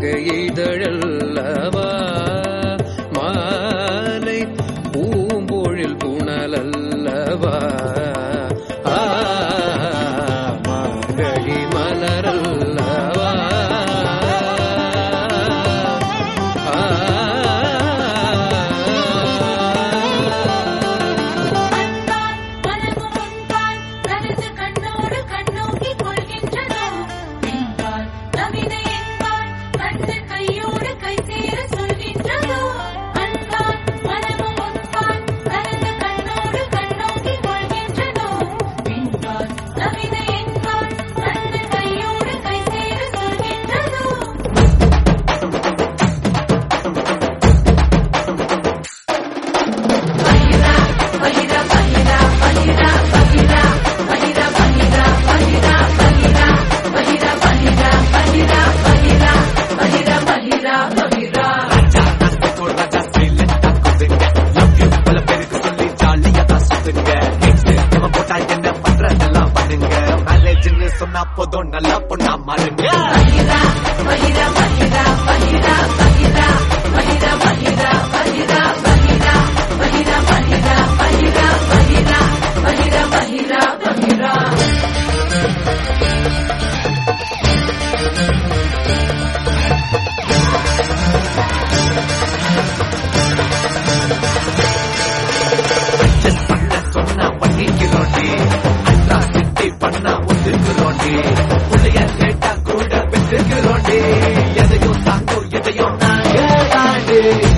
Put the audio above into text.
மங்கை இதழல்லவா மாலை பூம்பொழில் புனலல்லவா ஆ, மார்கழி மலரல்லவா அன்பால் மனமும் உன்பால் கலந்து கண்ணோடு கண்ணோக்கி கொள்கின்றதோ என்பால் நவினை என்பால் கண்டு கையோடு கை சேர சொல்கின்றதோ அன்பால் மனமும் உன்பால் கலந்து கண்ணோடு கண்ணோக்கி கொள்கின்றதோ என்பால் நவினை என்பால் கண்டு கையோடு கை சேர சொல்கின்றதோ போதும் நல்லா பொண்ணா மாறுங்க பண்ண சொன்னா பண்ணிக்கிறோண்டி அண்ணா சிட்டி பண்ணா ஒத்துக்கிறோண்டி புள்ளைய கேட்டா கூட பெற்றுக்கிறோண்டி எதையும் தாங்கும் எதையும் நாங்க தாண்டி